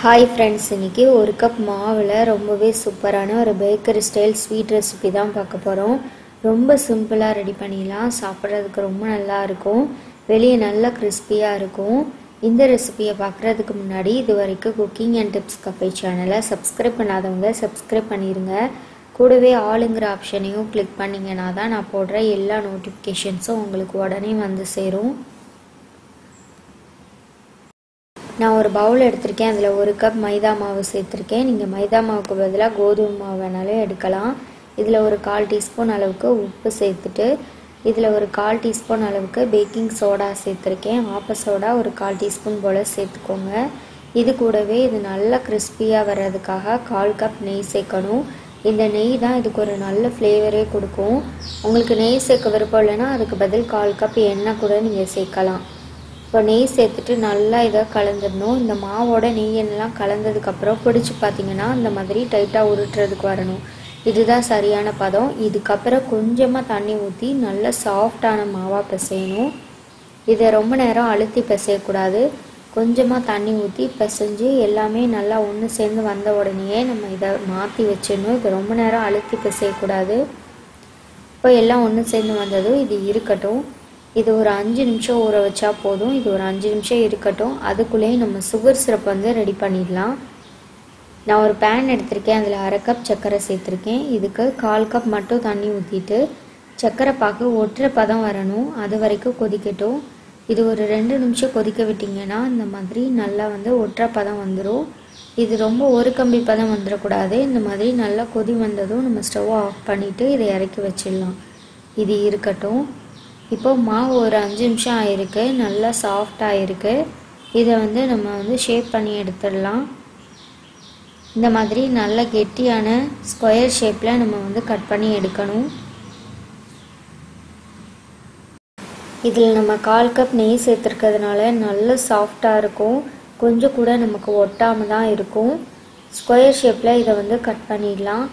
hi friends இன்றைக்கி ஒரு cup மாவில் ரொம்பவே சூப்பரான ஒரு பேக்கரி ஸ்டைல் ஸ்வீட் ரெசிபி தான் பார்க்க போகிறோம் ரொம்ப சிம்பிளாக ரெடி பண்ணிடலாம் சாப்பிட்றதுக்கு ரொம்ப நல்லா இருக்கும் வெளியே நல்லா கிறிஸ்பியாக இருக்கும் இந்த ரெசிபியை பார்க்குறதுக்கு முன்னாடி இது வரைக்கும் குக்கிங் அண்ட் டிப்ஸ் கஃபே சேனலை சப்ஸ்கிரைப் பண்ணாதவங்க சப்ஸ்கிரைப் பண்ணிடுங்க கூடவே ஆளுங்கிற ஆப்ஷனையும் கிளிக் பண்ணிங்கன்னா தான் நான் போடுற எல்லா நோட்டிஃபிகேஷன்ஸும் உங்களுக்கு உடனே வந்து சேரும் நான் ஒரு பவுல் எடுத்திருக்கேன் அதில் ஒரு கப் மைதா மாவு சேர்த்துருக்கேன் நீங்கள் மைதா மாவுக்கு பதிலாக கோதுமை மாவு வேணாலும் எடுக்கலாம் இதில் ஒரு கால் டீஸ்பூன் அளவுக்கு உப்பு சேர்த்துட்டு இதில் ஒரு கால் டீஸ்பூன் அளவுக்கு பேக்கிங் சோடா சேர்த்துருக்கேன் ஆப்ப சோடா ஒரு கால் டீஸ்பூன் போல் சேர்த்துக்கோங்க இது கூடவே இது நல்லா கிறிஸ்பியாக வர்றதுக்காக கால் கப் நெய் சேர்க்கணும் இந்த நெய் தான் இதுக்கு ஒரு நல்ல ஃப்ளேவரே கொடுக்கும் உங்களுக்கு நெய் சேர்க்க விருப்பம் இல்லைன்னா அதுக்கு பதில் கால் கப் எண்ணெய் கூட நீங்கள் சேர்க்கலாம் இப்போ நெய் சேர்த்துட்டு நல்லா இதை கலந்துடணும் இந்த மாவோட நெய் எண்ணெய்லாம் கலந்ததுக்கப்புறம் பிடிச்சி பார்த்தீங்கன்னா இந்த மாதிரி டைட்டாக உருட்டுறதுக்கு வரணும் இதுதான் சரியான பதம் இதுக்கப்புறம் கொஞ்சமாக தண்ணி ஊற்றி நல்லா சாஃப்டான மாவாக பிசையணும் இதை ரொம்ப நேரம் அழுத்தி பிசையக்கூடாது கொஞ்சமாக தண்ணி ஊற்றி பிசைஞ்சு எல்லாமே நல்லா ஒன்று சேர்ந்து வந்த உடனேயே நம்ம இதை மாற்றி வச்சிடணும் இதை ரொம்ப நேரம் அழுத்தி பிசையக்கூடாது இப்போ எல்லாம் ஒன்று சேர்ந்து வந்ததும் இது இருக்கட்டும் இது ஒரு அஞ்சு நிமிஷம் ஊற வச்சா போதும் இது ஒரு அஞ்சு நிமிஷம் இருக்கட்டும் அதுக்குள்ளேயே நம்ம சுகர் சிரப் வந்து ரெடி பண்ணிடலாம் நான் ஒரு பேன் எடுத்திருக்கேன் அதில் அரை கப் சர்க்கரை சேர்த்துருக்கேன் இதுக்கு கால் கப் மட்டும் தண்ணி ஊற்றிட்டு சர்க்கரை பாக்கு ஒற்றை பதம் வரணும் அது வரைக்கும் கொதிக்கட்டும் இது ஒரு ரெண்டு நிமிஷம் கொதிக்க விட்டிங்கன்னா இந்த மாதிரி நல்லா வந்து ஒற்றை பதம் வந்துடும் இது ரொம்ப ஒரு கம்பி பதம் வந்துடக்கூடாது இந்த மாதிரி நல்லா கொதி வந்ததும் நம்ம ஸ்டவ் ஆஃப் பண்ணிவிட்டு இதை இறக்கி வச்சிடலாம் இது இருக்கட்டும் இப்போ மாவு ஒரு அஞ்சு நிமிஷம் ஆயிருக்கு நல்லா சாஃப்ட் ஆயிருக்கு இதை வந்து நம்ம வந்து ஷேப் பண்ணி எடுத்துடலாம் இந்த மாதிரி நல்ல கெட்டியான ஸ்கொயர் ஷேப்பில் நம்ம வந்து கட் பண்ணி எடுக்கணும் இதில் நம்ம கால் கப் நெய் சேர்த்துருக்கிறதுனால நல்ல சாஃப்டாக இருக்கும் கொஞ்சம் கூட நமக்கு ஒட்டாமல் தான் இருக்கும் ஸ்கொயர் ஷேப்பில் இதை வந்து கட் பண்ணிடலாம்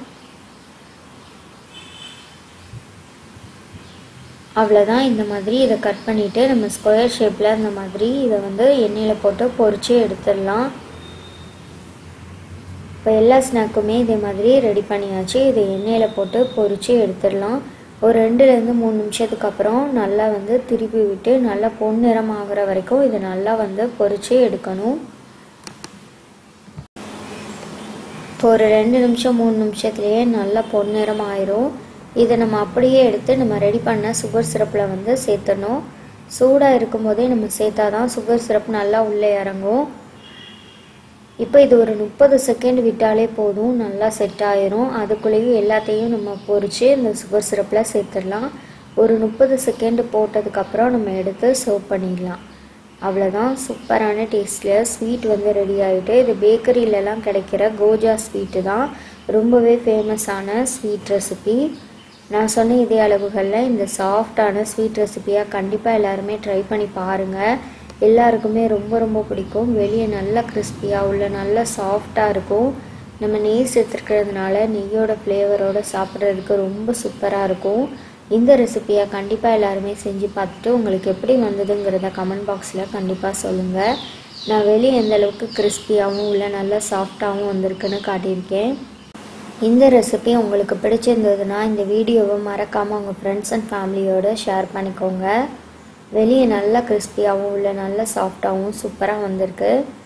அவ்வளோதான் இந்த மாதிரி இதை கட் பண்ணிவிட்டு நம்ம ஸ்கொயர் ஷேப்பில் இந்த மாதிரி இதை வந்து எண்ணெயில் போட்டு பொறிச்சு எடுத்துடலாம் இப்போ எல்லா ஸ்நாக்குமே இதே மாதிரி ரெடி பண்ணியாச்சு இதை எண்ணெயில் போட்டு பொறிச்சு எடுத்துடலாம் ஒரு ரெண்டுலேருந்து மூணு நிமிஷத்துக்கு அப்புறம் நல்லா வந்து திருப்பி விட்டு நல்லா பொன்னிறம் ஆகிற வரைக்கும் இதை நல்லா வந்து பொறிச்சு எடுக்கணும் இப்போ ஒரு ரெண்டு நிமிஷம் மூணு நிமிஷத்துலேயே நல்லா பொன்னிறம் ஆயிரும் இதை நம்ம அப்படியே எடுத்து நம்ம ரெடி பண்ண சுகர் சிரப்பில் வந்து சேர்த்தணும் சூடாக இருக்கும்போதே நம்ம சேர்த்தா தான் சுகர் சிரப் நல்லா உள்ளே இறங்கும் இப்போ இது ஒரு முப்பது செகண்ட் விட்டாலே போதும் நல்லா செட் ஆயிரும் அதுக்குள்ளேயும் எல்லாத்தையும் நம்ம பொறிச்சு இந்த சுகர் சிரப்பில் சேர்த்துடலாம் ஒரு முப்பது செகண்ட் போட்டதுக்கப்புறம் நம்ம எடுத்து சர்வ் பண்ணிடலாம் அவ்வளோதான் சூப்பரான டேஸ்ட்டில் ஸ்வீட் வந்து ரெடி ஆகிட்டு இது பேக்கரியிலலாம் கிடைக்கிற கோஜா ஸ்வீட்டு தான் ரொம்பவே ஃபேமஸான ஸ்வீட் ரெசிபி நான் சொன்ன இதே அளவுகளில் இந்த சாஃப்டான ஸ்வீட் ரெசிபியாக கண்டிப்பாக எல்லாருமே ட்ரை பண்ணி பாருங்கள் எல்லாருக்குமே ரொம்ப ரொம்ப பிடிக்கும் வெளியே நல்லா கிறிஸ்பியாக உள்ள நல்லா சாஃப்டாக இருக்கும் நம்ம நெய் சேர்த்துருக்கிறதுனால நெய்யோட ஃப்ளேவரோடு சாப்பிட்றதுக்கு ரொம்ப சூப்பராக இருக்கும் இந்த ரெசிபியை கண்டிப்பாக எல்லாருமே செஞ்சு பார்த்துட்டு உங்களுக்கு எப்படி வந்ததுங்கிறத கமெண்ட் பாக்ஸில் கண்டிப்பாக சொல்லுங்கள் நான் வெளியே எந்த அளவுக்கு கிறிஸ்பியாகவும் உள்ள நல்லா சாஃப்டாகவும் வந்திருக்குன்னு காட்டியிருக்கேன் இந்த ரெசிபி உங்களுக்கு பிடிச்சிருந்ததுன்னா இந்த வீடியோவை மறக்காமல் உங்கள் ஃப்ரெண்ட்ஸ் அண்ட் ஃபேமிலியோடு ஷேர் பண்ணிக்கோங்க வெளியே நல்லா கிறிஸ்பியாகவும் உள்ள நல்ல சாஃப்டாகவும் சூப்பராக வந்திருக்கு